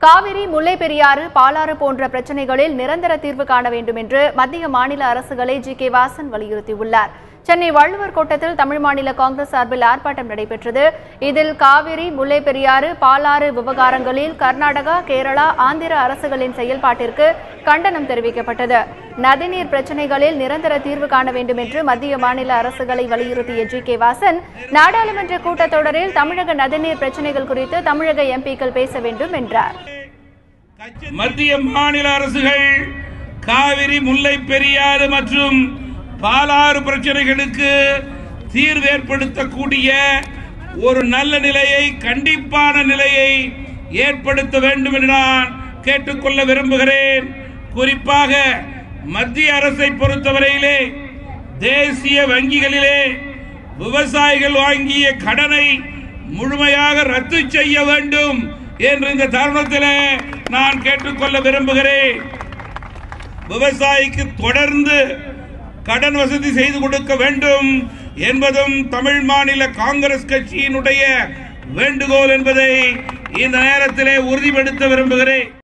காவிரி முல்லை பெரியாறு பாலாறு போன்ற பிரச்சனைகளில் நிரந்தர தீர்வு காண வேண்டும் என்று மத்திய மாநில அரசுகளை ஜி கே வாசன் வலியுறுத்தியுள்ளார் சென்னை வள்ளுவர் கோட்டத்தில் தமிழ் மாநில காங்கிரஸ் சார்பில் ஆர்ப்பாட்டம் நடைபெற்றது இதில் காவிரி முல்லை பெரியாறு பாலாறு விவகாரங்களில் கர்நாடகா கேரளா ஆந்திர அரசுகளின் செயல்பாட்டிற்கு கண்டனம் தெரிவிக்கப்பட்டது நதிநீர் பிரச்சனைகளில் நிரந்தர தீர்வு காண வேண்டும் என்று மத்திய மாநில அரசுகளை வலியுறுத்திய ஜி கே வாசன் நாடாளுமன்ற கூட்டத்தொடரில் தமிழக நதிநீர் பிரச்சனைகள் குறித்து தமிழக எம்பிக்கள் பேச வேண்டும் என்றார் மத்திய மாநில அரசுகள் காவிரி முல்லை பெரியாறு மற்றும் பாலாறு பிரச்சனைகளுக்கு தீர்வு ஏற்படுத்தக்கூடிய ஒரு நல்ல நிலையை கண்டிப்பான நிலையை ஏற்படுத்த வேண்டும் என்று நான் கேட்டுக்கொள்ள விரும்புகிறேன் குறிப்பாக மத்திய அரசை பொறுத்தவரையிலே தேசிய வங்கிகளிலே விவசாயிகள் வாங்கிய கடனை முழுமையாக ரத்து செய்ய வேண்டும் என்று இந்த தருணத்தில் நான் கேட்டுக்கொள்ள விரும்புகிறேன் விவசாயிக்கு தொடர்ந்து கடன் வசதி செய்து கொடுக்க வேண்டும் என்பதும் தமிழ் மாநில காங்கிரஸ் கட்சியினுடைய வேண்டுகோள் என்பதை இந்த நேரத்திலே உறுதிப்படுத்த விரும்புகிறேன்